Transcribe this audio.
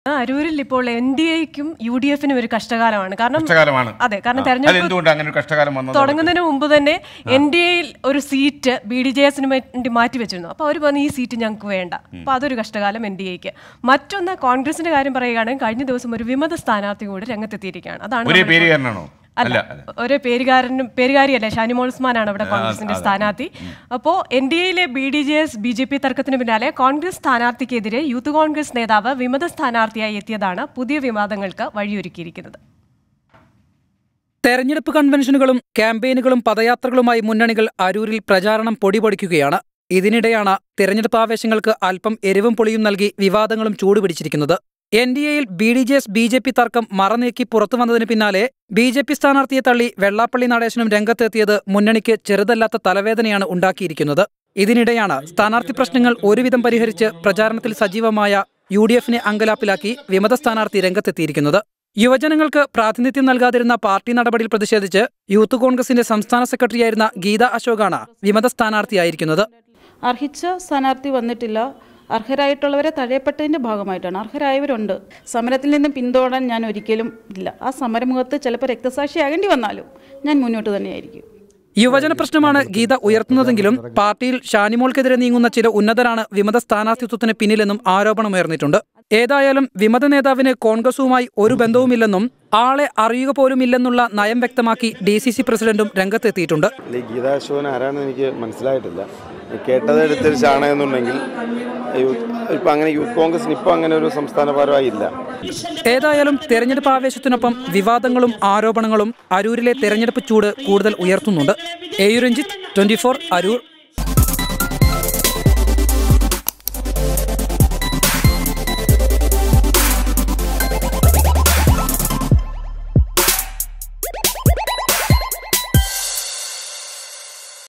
അരൂരിൽ ഇപ്പോൾ N D എക്കും യു ഡി എഫിനും ഒരു കഷ്ടകാലമാണ് കാരണം കഷ്ടകാലമാണ് അതെ കാരണം ആ. തെരഞ്ഞെടുപ്പ് അതെന്തുകൊണ്ട് അങ്ങനെ ഒരു കഷ്ടകാലം വന്നത് തുടങ്ങുന്നതിന് മുമ്പ് തന്നെ എൻ ഡി എയിൽ ഒരു സീറ്റ് ബി ഡി ജെ എസിന് വേണ്ടി മാറ്റി വെച്ചിരുന്നു അപ്പോൾ അവർ പറഞ്ഞു ഈ സീറ്റ് ഞങ്ങൾക്ക് വേണ്ട അപ്പോൾ അതൊരു കഷ്ടകാലം എൻ ഡി എക്ക് മറ്റൊന്ന് കോൺഗ്രസിന്റെ കാര്യം പറയുകയാണെങ്കിൽ കഴിഞ്ഞ ദിവസം ഒരു വിമത സ്ഥാനാർത്ഥി കൂടി രംഗത്തെത്തിയിരിക്കുകയാണ് അതാണ് ഒരേ നമ്മൾ പേരുകാരനാണോ അല്ല ഒരേ പേരുകാരനും പേരുകാരിയല്ല ഷാനിമോൾ ഉസ്മാനാണ് അവിടെ കോൺഗ്രസിന്റെ സ്ഥാനാർത്ഥി അപ്പോൾ എൻ ഡി എയിലെ B D J S B J P തർക്കത്തിന് പിന്നാലെ കോൺഗ്രസ് സ്ഥാനാർത്ഥിക്കെതിരെ യൂത്ത് കോൺഗ്രസ് നേതാവ് വിമത സ്ഥാനാർത്ഥിയായി എത്തിയതാണ് പുതിയ വിവാദങ്ങൾക്ക് വഴിയൊരുക്കിയിരിക്കുന്നത് തെരഞ്ഞെടുപ്പ് കൺവെൻഷനുകളും ക്യാമ്പയിനുകളും പദയാത്രകളുമായി മുന്നണികൾ അരൂരിൽ പ്രചാരണം പൊടിപൊടിക്കുകയാണ് ഇതിനിടെയാണ് തെരഞ്ഞെടുപ്പ് ആവേശങ്ങൾക്ക് അല്പം എരിവും പൊളിയും നൽകി വിവാദങ്ങളും ചൂടുപിടിച്ചിരിക്കുന്നത് എൻ ഡി എയിൽ B D J S B J P തർക്കം മറനീക്കി പുറത്തു വന്നതിന് പിന്നാലെ ബി ജെ പി സ്ഥാനാർത്ഥിയെ തള്ളി വെള്ളാപ്പള്ളി നടേശനും രംഗത്തെത്തിയത് മുന്നണിക്ക് ചെറുതല്ലാത്ത തലവേദനയാണ് ഉണ്ടാക്കിയിരിക്കുന്നത് ഇതിനിടെയാണ് സ്ഥാനാർത്ഥി പ്രശ്നങ്ങൾ ഒരുവിധം പരിഹരിച്ച് പ്രചാരണത്തിൽ സജീവമായ യു ഡി എഫിനെ അങ്കലാപ്പിലാക്കി വിമത സ്ഥാനാർത്ഥി രംഗത്തെത്തിയിരിക്കുന്നത് യുവജനങ്ങൾക്ക് പ്രാതിനിധ്യം നൽകാതിരുന്ന പാർട്ടി നടപടിയിൽ പ്രതിഷേധിച്ച് യൂത്ത് കോൺഗ്രസിന്റെ സംസ്ഥാന സെക്രട്ടറിയായിരുന്ന ഗീത അശോകാണ് വിമത സ്ഥാനാർത്ഥിയായിരിക്കുന്നത് അർഹിച്ച സ്ഥാനാർത്ഥി വന്നിട്ടില്ല അർഹരായിട്ടുള്ളവരെ തഴയപ്പെട്ടതിൻ്റെ ഭാഗമായിട്ടാണ് അർഹരായവരുണ്ട് സമരത്തിൽ നിന്ന് പിന്തുടരാൻ ഞാൻ ഒരിക്കലും ഇല്ല ആ സമരമുഖത്ത് ചിലപ്പോൾ രക്തസാക്ഷിയാകേണ്ടി വന്നാലും ഞാൻ മുന്നോട്ട് തന്നെയായിരിക്കും യുവജന പ്രശ്നമാണ് ഗീത ഉയർത്തുന്നതെങ്കിലും പാർട്ടിയിൽ ഷാനിമോൾക്കെതിരെ നീങ്ങുന്ന ചില ഉന്നതരാണ് വിമത സ്ഥാനാർത്ഥിത്വത്തിന് പിന്നിലെന്നും ആരോപണമുയർന്നിട്ടുണ്ട് ഏതായാലും വിമത നേതാവിന് കോൺഗ്രസുമായി ഒരു ബന്ധവുമില്ലെന്നും ആളെ അറിയുക പോലുമില്ലെന്നുള്ള നയം വ്യക്തമാക്കി ഡി സി സി പ്രസിഡന്റും രംഗത്തെത്തിയിട്ടുണ്ട് ഈ ഗീതാ അശോകൻ ആരാണെന്ന് എനിക്ക് മനസ്സിലായിട്ടില്ല കേട്ടത് എടുത്തിരിച്ചാണ് എന്നുണ്ടെങ്കിൽ യൂത്ത് ഇപ്പം അങ്ങനെ യൂത്ത് കോൺഗ്രസിന് ഇപ്പം അങ്ങനെ ഒരു സംസ്ഥാന ഭാരമായി ഇല്ല ഏതായാലും തെരഞ്ഞെടുപ്പ് ആവേശത്തിനൊപ്പം വിവാദങ്ങളും ആരോപണങ്ങളും അരൂരിലെ തെരഞ്ഞെടുപ്പ് ചൂട് കൂടുതൽ ഉയർത്തുന്നുണ്ട് എയു രഞ്ജിത്ത് ട്വന്റി അരൂർ